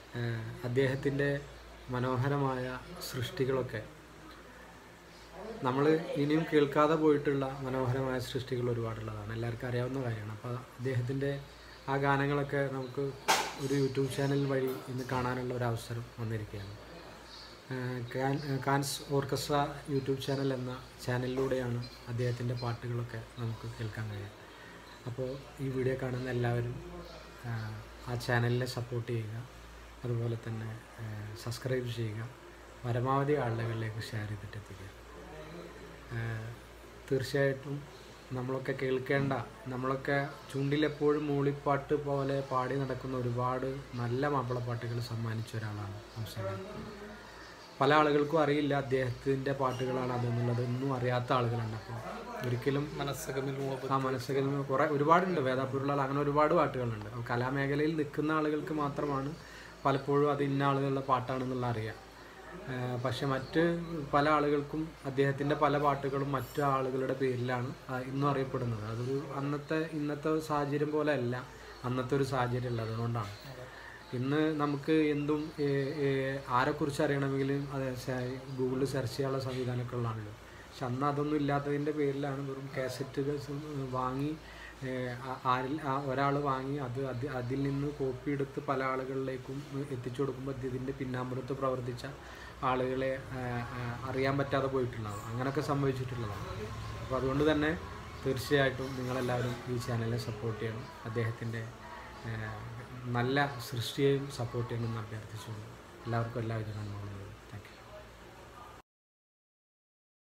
അദ്ദേഹത്തിൻ്റെ മനോഹരമായ സൃഷ്ടികളൊക്കെ നമ്മൾ ഇനിയും കേൾക്കാതെ പോയിട്ടുള്ള മനോഹരമായ സൃഷ്ടികൾ ഒരുപാടുള്ളതാണ് എല്ലാവർക്കും അറിയാവുന്ന കാര്യമാണ് അപ്പോൾ അദ്ദേഹത്തിൻ്റെ ആ ഗാനങ്ങളൊക്കെ നമുക്ക് ഒരു യൂട്യൂബ് ചാനൽ വഴി ഇന്ന് കാണാനുള്ള ഒരു അവസരം വന്നിരിക്കുകയാണ് ഏഹ് കാൻ കാൻസ് ഓർക്കസ്ട്ര യൂട്യൂബ് ചാനൽ എന്ന ചാനലിലൂടെയാണ് അദ്ദേഹത്തിൻ്റെ പാട്ടുകളൊക്കെ നമുക്ക് കേൾക്കാൻ കഴിയുക അപ്പോൾ ഈ വീഡിയോ കാണുന്ന എല്ലാവരും ആഹ് ആ ചാനലിനെ സപ്പോർട്ട് ചെയ്യുക അതുപോലെ തന്നെ സബ്സ്ക്രൈബ് ചെയ്യുക പരമാവധി ആളുകളിലേക്ക് ഷെയർ ചെയ്തിട്ട് എത്തിക്കുക ഏഹ് തീർച്ചയായിട്ടും നമ്മളൊക്കെ കേൾക്കേണ്ട നമ്മളൊക്കെ ചുണ്ടിലെപ്പോഴും മൂളിപ്പാട്ട് പോലെ പാടി നടക്കുന്ന ഒരുപാട് നല്ല മാപ്പിളപ്പാട്ടുകൾ സമ്മാനിച്ച ഒരാളാണ് ഹംസഖാൻ പല ആളുകൾക്കും അറിയില്ല അദ്ദേഹത്തിൻ്റെ പാട്ടുകളാണ് അതെന്നുള്ളത് ഒന്നും അറിയാത്ത ആളുകളുണ്ട് അപ്പോൾ ഒരിക്കലും മനസ്സകമിൽ മുഹബത്ത് ആ മനസ്സിൽ കുറേ ഒരുപാടുണ്ട് വേദാപുരുള്ള അങ്ങനെ ഒരുപാട് പാട്ടുകളുണ്ട് അപ്പോൾ കലാമേഖലയിൽ നിൽക്കുന്ന ആളുകൾക്ക് മാത്രമാണ് പലപ്പോഴും അത് ഇന്ന ആളുകളുടെ പാട്ടാണെന്നുള്ള അറിയാം ഏഹ് പക്ഷെ മറ്റ് പല ആളുകൾക്കും അദ്ദേഹത്തിൻ്റെ പല പാട്ടുകളും മറ്റു ആളുകളുടെ പേരിലാണ് ആ ഇന്നും അറിയപ്പെടുന്നത് അതൊരു അന്നത്തെ ഇന്നത്തെ ഒരു സാഹചര്യം പോലെ അല്ല അന്നത്തെ ഒരു സാഹചര്യം ഉള്ളത് അതുകൊണ്ടാണ് ഇന്ന് നമുക്ക് എന്തും ഏഹ്, ഏഹ്, ആരെക്കുറിച്ച് അറിയണമെങ്കിലും അത് ഗൂഗിളിൽ സെർച്ച് ചെയ്യാനുള്ള സംവിധാനമൊക്കെ ഉള്ളതാണല്ലോ പക്ഷെ അന്ന് അതൊന്നും ഇല്ലാത്തതിൻ്റെ പേരിലാണ് വെറും കാസറ്റുകൾ വാങ്ങി ഏഹ്, ആ- ആരിൽ ഒരാൾ വാങ്ങി അത് അത് അതിൽ നിന്ന് കോപ്പി എടുത്ത് പല ആളുകളിലേക്കും എത്തിച്ചു കൊടുക്കുമ്പോൾ ഇതിൻ്റെ പിന്നാമ്പുറത്ത് പ്രവർത്തിച്ച ആളുകളെ ഏഹ്, ഏഹ്, അറിയാൻ പറ്റാതെ പോയിട്ടുള്ളതാണ് അങ്ങനെയൊക്കെ സംഭവിച്ചിട്ടുള്ളതാണ് അപ്പോൾ അതുകൊണ്ട് തന്നെ തീർച്ചയായിട്ടും നിങ്ങളെല്ലാവരും ഈ ചാനലിനെ സപ്പോർട്ട് ചെയ്യണം അദ്ദേഹത്തിൻ്റെ ഏഹ്, നല്ല സൃഷ്ടിയെയും സപ്പോർട്ട് ചെയ്യണമെന്ന് അഭ്യർത്ഥിച്ചുകൊണ്ട് എല്ലാവർക്കും എല്ലാവിധ നന്മകളും